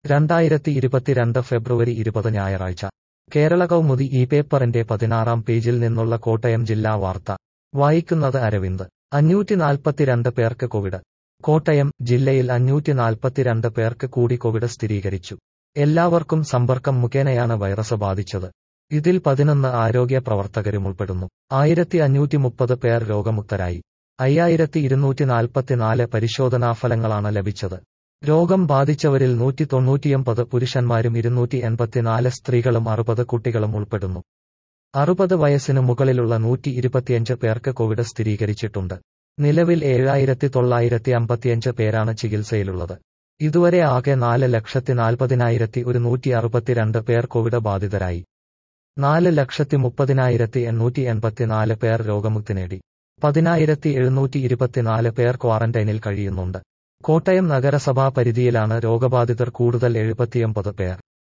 രണ്ടായിരത്തി ഇരുപത്തിരണ്ട് ഫെബ്രുവരി ഇരുപത് ഞായറാഴ്ച കേരള കൗമുദി ഈ പേപ്പറിന്റെ പതിനാറാം പേജിൽ നിന്നുള്ള കോട്ടയം ജില്ലാ വാർത്ത വായിക്കുന്നത് അരവിന്ദ് അഞ്ഞൂറ്റി നാൽപ്പത്തിരണ്ട് പേർക്ക് കോവിഡ് കോട്ടയം ജില്ലയിൽ അഞ്ഞൂറ്റി നാൽപ്പത്തിരണ്ട് പേർക്ക് കൂടി കോവിഡ് സ്ഥിരീകരിച്ചു എല്ലാവർക്കും സമ്പർക്കം മുഖേനയാണ് വൈറസ് ബാധിച്ചത് ഇതിൽ പതിനൊന്ന് ആരോഗ്യ പ്രവർത്തകരും ഉൾപ്പെടുന്നു ആയിരത്തി അഞ്ഞൂറ്റി മുപ്പത് പേർ രോഗമുക്തരായി അയ്യായിരത്തി ഇരുന്നൂറ്റി നാൽപ്പത്തിനാല് പരിശോധനാഫലങ്ങളാണ് ലഭിച്ചത് രോഗം ബാധിച്ചവരിൽ നൂറ്റി തൊണ്ണൂറ്റിയൊമ്പത് പുരുഷന്മാരും ഇരുന്നൂറ്റി എൺപത്തിനാല് സ്ത്രീകളും അറുപത് കുട്ടികളും ഉൾപ്പെടുന്നു അറുപത് വയസ്സിനു മുകളിലുള്ള നൂറ്റി ഇരുപത്തിയഞ്ച് പേർക്ക് കോവിഡ് സ്ഥിരീകരിച്ചിട്ടുണ്ട് നിലവിൽ ഏഴായിരത്തി തൊള്ളായിരത്തി അമ്പത്തിയഞ്ച് പേരാണ് ചികിത്സയിലുള്ളത് ഇതുവരെ ആകെ നാല് ലക്ഷത്തി നാൽപ്പതിനായിരത്തി ഒരുന്നൂറ്റി അറുപത്തിരണ്ട് പേർ കോവിഡ് ബാധിതരായി നാല് ലക്ഷത്തി മുപ്പതിനായിരത്തി എണ്ണൂറ്റി എൺപത്തിനാല് പേർ രോഗമുക്തി നേടി പതിനായിരത്തി എഴുന്നൂറ്റി ഇരുപത്തിനാല് പേർ ക്വാറന്റൈനിൽ കഴിയുന്നുണ്ട് കോട്ടയം നഗരസഭാ പരിധിയിലാണ് രോഗബാധിതർ കൂടുതൽ എഴുപത്തിയൊമ്പത് പേർ